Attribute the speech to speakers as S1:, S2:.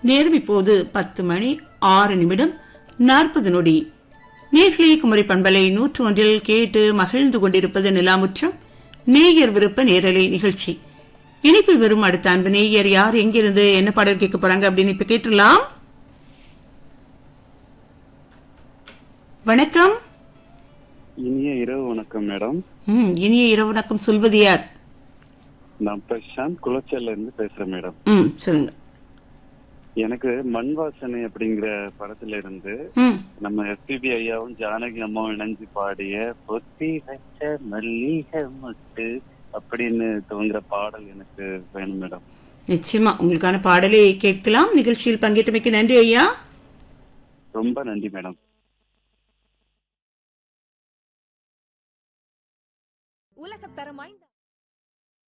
S1: நேரம் இப்போது பத்து மணி ஆறு நிமிடம் நாற்பது நொடி நேர்களை குமரி பண்பலை நூற்று ஒன்றில் கேட்டு மகிழ்ந்து கொண்டிருப்பது நிலாமுற்றம் நேயர் விருப்ப நேரலை நிகழ்ச்சி இணைப்பில் வரும் அடுத்த அன்பு நேயர் யார் எங்கிருந்து என்ன பாடல் கேட்க போறாங்க அப்படின்னு இப்ப கேட்டுடலாம் வணக்கம்
S2: இனிய இரவு வணக்கம் மேடம்
S1: ம், இனிய இரவு வணக்கம் சொல்வது யார்
S2: நான் பிரசாந்த் குளச்சல்ல இருந்து பேசுறேன் மேடம்
S1: ம் சொல்லுங்க
S2: எனக்கு மண் வாசனை அப்படிங்கிற படத்துல இருந்து
S1: ம்
S2: நம்ம எஸ்பிபி ஐயாவும் ஜானகி அம்மாவும் இணைஞ்சு பாடிய பொத்தி வச்ச மல்லிகை முட்டு அப்படின்னு துவங்குற பாடல் எனக்கு வேணும் மேடம்
S1: நிச்சயமா உங்களுக்கான பாடலை கேட்கலாம் நிகழ்ச்சியில் பங்கேற்றமைக்கு நன்றி ஐயா
S2: ரொம்ப நன்றி மேடம்
S3: உலகத்தரம் வாய்ந்த